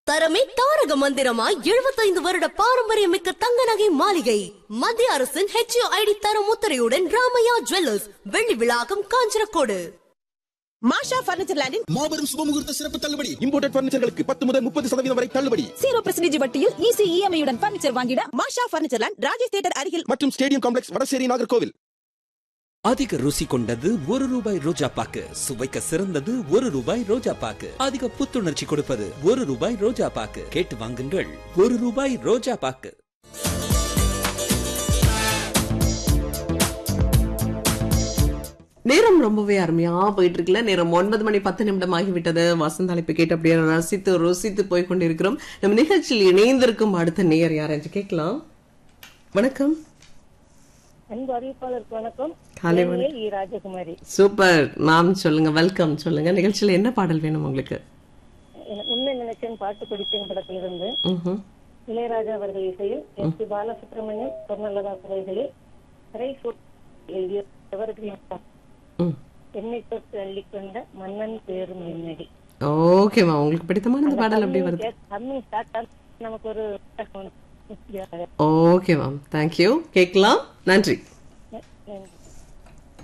தரமே தாரக மந்திரமாய் எழுபத்தைந்து வருட பாரம்பரியமிக்க தங்க நகை மாளிகை மத்திய அரசின் ஹெச்ஓ ஐடி தரம் உத்தரையுடன் ராமையா ஜுவல்லர்ஸ் வெள்ளி விழாக்கம் காஞ்சனக்கோடு மாஷா பர்னிச்சர் லேண்டின் மாபெரும் சுபமுகூர்த்த சிறப்பு தள்ளுபடி இம்போர்டட் பர்னிச்சர்களுக்கு பத்து முதல் முப்பது சதவீதம் வரை தள்ளுபடி ஜீரோ பர்சன்டேஜ் வட்டியில் ஈஸி இஎம்ஐ உடன் பர்னிச்சர் வாங்கிட Masha furniture land Rajesh theatre அருகில் மற்றும் ஸ்டேடியம் காம்ப்ளெக்ஸ் வடசேரி நாகர்கோவில் அதிக ருசி கொண்டது ஒரு ரூபாய் ரோஜா பாக்கு சுவைக்க சிறந்தது ஒரு ரூபாய் ரோஜா பாக்கு அதிக புத்துணர்ச்சி கொடுப்பது ஒரு ரூபாய் ரோஜா பாக்கு கேட்டு வாங்குங்கள் ஒரு ரூபாய் ரோஜா பாக்கு நேரம் ரொம்பவே அருமையா போயிட்டு இருக்குல்ல நேரம் ஒன்பது மணி பத்து நிமிடம் ஆகிவிட்டது வசந்த அழைப்பு கேட்டு அப்படியே ரசித்து ருசித்து போய் கொண்டிருக்கிறோம் நம்ம நிகழ்ச்சியில் இணைந்திருக்கும் அடுத்த நேயர் யார் என்று கேட்கலாம் வணக்கம் அன்பு அறிவிப்பாளருக்கு வணக்கம் காலை என் பெயர் இ ராஜகுமாரி சூப்பர் மேம் சொல்லுங்க வெல்கம் சொல்லுங்க நிகழ்ச்சியில என்ன பாடல் வேணும் உங்களுக்கு எனக்கு உண்மை நினைச்சேன் பாட்டு பிடிச்சேன் படத்திலிருந்து ம்ஹும். இளையராஜா அவர்கள் இசையில் எஸ் பி பாலசுப்ரமணியம் சொர்ணலதா குரல்களில் திரை சூ- எழுதிய எவர்கிரீன் ம். என்னை தொட்டு அள்ளிக்கொண்ட மன்னன் பேரும் மின்னடி ஓகேம்மா உங்களுக்கு பிடித்தமான அந்த பாடல் அப்படி வருது அம்மி ஸ்டார்ட் நமக்கு ஒரு ஓகே மேம் தேங்க்யூ கேட்கலாம் நன்றி